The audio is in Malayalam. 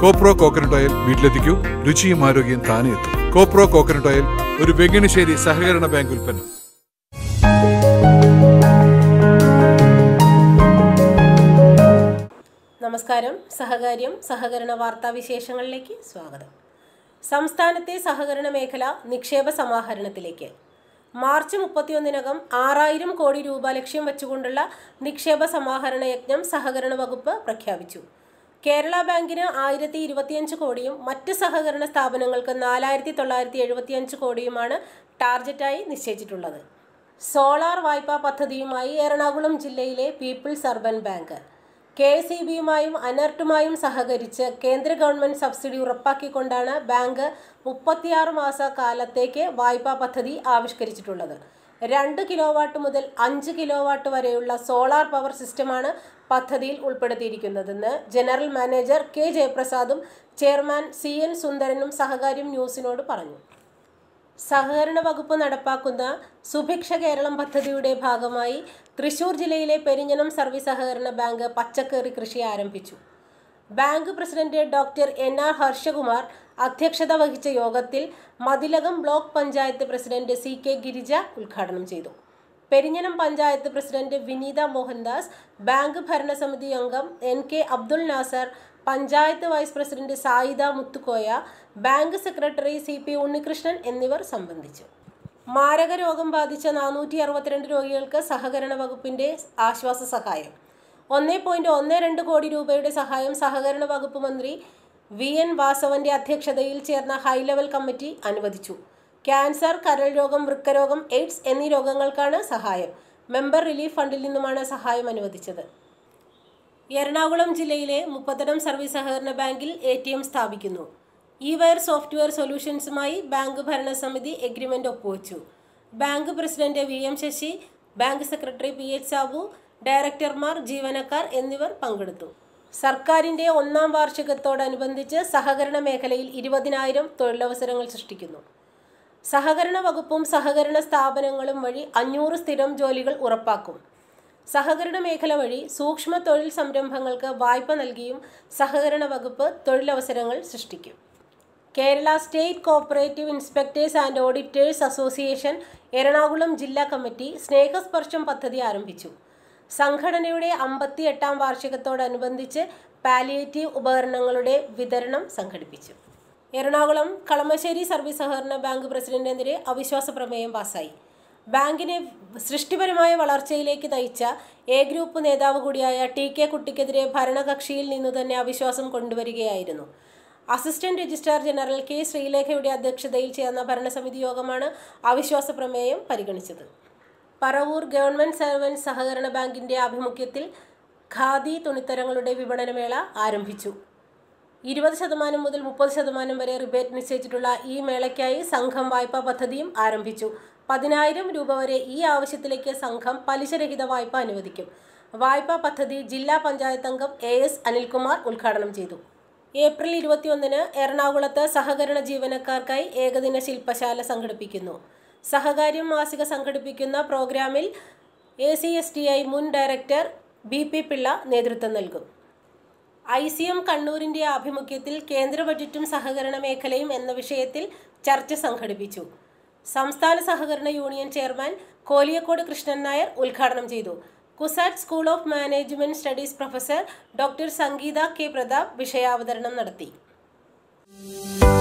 കോപ്രോ കോക്കനട്ട് ഓയിൽ വീട്ടിലെത്തിക്കൂ രുചിയും ആരോഗ്യം താനേ എത്തും കോപ്രോ കോക്കനട്ട് ഓയിൽ ഒരു വെങ്ങണിശ്ശേരി സഹകരണ ബാങ്ക് ഉൽപ്പന്നം നമസ്കാരം സഹകാര്യം സഹകരണ വാർത്താ വിശേഷങ്ങളിലേക്ക് സ്വാഗതം സംസ്ഥാനത്തെ സഹകരണ മേഖല നിക്ഷേപ സമാഹരണത്തിലേക്ക് മാർച്ച് മുപ്പത്തിയൊന്നിനകം ആറായിരം കോടി രൂപ ലക്ഷ്യം വെച്ചുകൊണ്ടുള്ള നിക്ഷേപ സമാഹരണ യജ്ഞം സഹകരണ വകുപ്പ് പ്രഖ്യാപിച്ചു കേരള ബാങ്കിന് ആയിരത്തി ഇരുപത്തിയഞ്ച് കോടിയും മറ്റ് സഹകരണ സ്ഥാപനങ്ങൾക്ക് നാലായിരത്തി തൊള്ളായിരത്തി എഴുപത്തിയഞ്ച് കോടിയുമാണ് ടാർജറ്റായി നിശ്ചയിച്ചിട്ടുള്ളത് സോളാർ വായ്പാ പദ്ധതിയുമായി എറണാകുളം ജില്ലയിലെ people's urban bank K S E ബിയുമായും അനർട്ടുമായും സഹകരിച്ച് കേന്ദ്ര ഗവൺമെന്റ് സബ്സിഡി ഉറപ്പാക്കിക്കൊണ്ടാണ് ബാങ്ക് മുപ്പത്തിയാറ് മാസ കാലത്തേക്ക് വായ്പാ പദ്ധതി ആവിഷ്കരിച്ചിട്ടുള്ളത് രണ്ട് കിലോ വാട്ട് മുതൽ അഞ്ച് കിലോ വാട്ട് വരെയുള്ള സോളാർ പവർ സിസ്റ്റമാണ് പദ്ധതിയിൽ ഉൾപ്പെടുത്തിയിരിക്കുന്നതെന്ന് ജനറൽ മാനേജർ കെ ജയപ്രസാദും ചെയർമാൻ സി എൻ സുന്ദരനും സഹകാര്യം ന്യൂസിനോട് പറഞ്ഞു സഹകരണ വകുപ്പ് നടപ്പാക്കുന്ന സുഭിക്ഷ കേരളം പദ്ധതിയുടെ ഭാഗമായി തൃശൂർ ജില്ലയിലെ പെരിഞ്ഞനം സർവീസ് സഹകരണ ബാങ്ക് പച്ചക്കറി കൃഷി ആരംഭിച്ചു bank president doctor N R Harshakumar അധ്യക്ഷത വഹിച്ച യോഗത്തിൽ Mathilakam block panchayat president C K Girija ഉദ്ഘാടനം ചെയ്തു പെരിഞ്ഞനം പഞ്ചായത്ത് പ്രസിഡന്റ് വിനീത മോഹൻദാസ് ബാങ്ക് ഭരണസമിതി അംഗം N K Abdul Nasar panchayat vice president Saida Muthukoya bank secretary C P Unnikrishnan എന്നിവർ സംബന്ധിച്ചു മാരക രോഗം ബാധിച്ച നാനൂറ്റി അറുപത്തിരണ്ട് രോഗികൾക്ക് സഹകരണ വകുപ്പിന്റെ ആശ്വാസ സഹായം ഒന്നേ പോയിന്റ് ഒന്ന് രണ്ട് കോടി രൂപയുടെ സഹായം സഹകരണ വകുപ്പ് മന്ത്രി വി എൻ വാസവന്റെ അധ്യക്ഷതയിൽ ചേർന്ന ഹൈലെവൽ കമ്മിറ്റി അനുവദിച്ചു ക്യാൻസർ കരൾ രോഗം വൃക്കരോഗം എയ്ഡ്സ് എന്നീ രോഗങ്ങൾക്കാണ് സഹായം മെമ്പർ റിലീഫ് ഫണ്ടിൽ നിന്നുമാണ് സഹായം അനുവദിച്ചത് എറണാകുളം ജില്ലയിലെ മുപ്പത്തടം സർവീസ് സഹകരണ ബാങ്കിൽ എ ടി എം സ്ഥാപിക്കുന്നു ഇ വയർ സോഫ്റ്റ്വെയർ സൊല്യൂഷൻസുമായി ബാങ്ക് ഭരണസമിതി എഗ്രിമെന്റ് ഒപ്പുവച്ചു bank president V M Sasi bank secretary P H Sabu ഡയറക്ടർമാർ ജീവനക്കാർ എന്നിവർ പങ്കെടുത്തു സർക്കാരിന്റെ ഒന്നാം വാർഷികത്തോടനുബന്ധിച്ച് സഹകരണ മേഖലയിൽ ഇരുപതിനായിരം തൊഴിലവസരങ്ങൾ സൃഷ്ടിക്കുന്നു സഹകരണ വകുപ്പും സഹകരണ സ്ഥാപനങ്ങളും വഴി അഞ്ഞൂറ് സ്ഥിരം ജോലികൾ ഉറപ്പാക്കും സഹകരണ മേഖല വഴി സൂക്ഷ്മ തൊഴിൽ സംരംഭങ്ങൾക്ക് വായ്പ നൽകിയും സഹകരണ വകുപ്പ് തൊഴിലവസരങ്ങൾ സൃഷ്ടിക്കും Kerala state cooperative inspectors and auditors association Ernakulam ജില്ലാ കമ്മിറ്റി സ്നേഹസ്പർശം പദ്ധതി ആരംഭിച്ചു സംഘടനയുടെ അമ്പത്തി എട്ടാം വാർഷികത്തോടനുബന്ധിച്ച് പാലിയേറ്റീവ് ഉപകരണങ്ങളുടെ വിതരണം സംഘടിപ്പിച്ചു എറണാകുളം കളമശ്ശേരി സർവീസ് സഹകരണ ബാങ്ക് പ്രസിഡന്റിനെതിരെ അവിശ്വാസ പ്രമേയം പാസായി ബാങ്കിനെ സൃഷ്ടിപരമായ വളർച്ചയിലേക്ക് നയിച്ച എ ഗ്രൂപ്പ് നേതാവ് കൂടിയായ ടി കെ കുട്ടിക്കെതിരെ ഭരണകക്ഷിയിൽ നിന്നു തന്നെ അവിശ്വാസം കൊണ്ടുവരികയായിരുന്നു അസിസ്റ്റന്റ് രജിസ്ട്രാർ ജനറൽ കെ ശ്രീലേഖയുടെ അധ്യക്ഷതയിൽ ചേർന്ന ഭരണസമിതി യോഗമാണ് അവിശ്വാസ പ്രമേയം പരിഗണിച്ചത് പറവൂർ ഗവൺമെന്റ് സർവൻസ് സഹകരണ ബാങ്കിന്റെ ആഭിമുഖ്യത്തിൽ ഖാദി തുണിത്തരങ്ങളുടെ വിപണനമേള ആരംഭിച്ചു ഇരുപത് ശതമാനം മുതൽ മുപ്പത് ശതമാനം വരെ റിബേറ്റ് നിശ്ചയിച്ചിട്ടുള്ള ഈ മേളയ്ക്കായി സംഘം വായ്പാ പദ്ധതിയും ആരംഭിച്ചു പതിനായിരം രൂപ വരെ ഈ ആവശ്യത്തിലേക്ക് സംഘം പലിശരഹിത വായ്പ അനുവദിക്കും വായ്പാ പദ്ധതി ജില്ലാ പഞ്ചായത്ത് അംഗം എ എസ് അനിൽകുമാർ ഉദ്ഘാടനം ചെയ്തു ഏപ്രിൽ ഇരുപത്തിയൊന്നിന് എറണാകുളത്ത് സഹകരണ ജീവനക്കാർക്കായി ഏകദിന ശില്പശാല സംഘടിപ്പിക്കുന്നു സഹകാര്യം മാസിക സംഘടിപ്പിക്കുന്ന പ്രോഗ്രാമിൽ A C S T I മുൻ ഡയറക്ടർ ബി പി പിള്ള നേതൃത്വം നൽകും ഐ സി എം കണ്ണൂരിന്റെ ആഭിമുഖ്യത്തിൽ കേന്ദ്ര ബജറ്റും സഹകരണ മേഖലയും എന്ന വിഷയത്തിൽ ചർച്ച സംഘടിപ്പിച്ചു സംസ്ഥാന സഹകരണ യൂണിയൻ ചെയർമാൻ കോലിയക്കോട് കൃഷ്ണൻ നായർ ഉദ്ഘാടനം ചെയ്തു CUSAT school of management studies professor doctor Sangeetha K Pratap വിഷയാവതരണം നടത്തി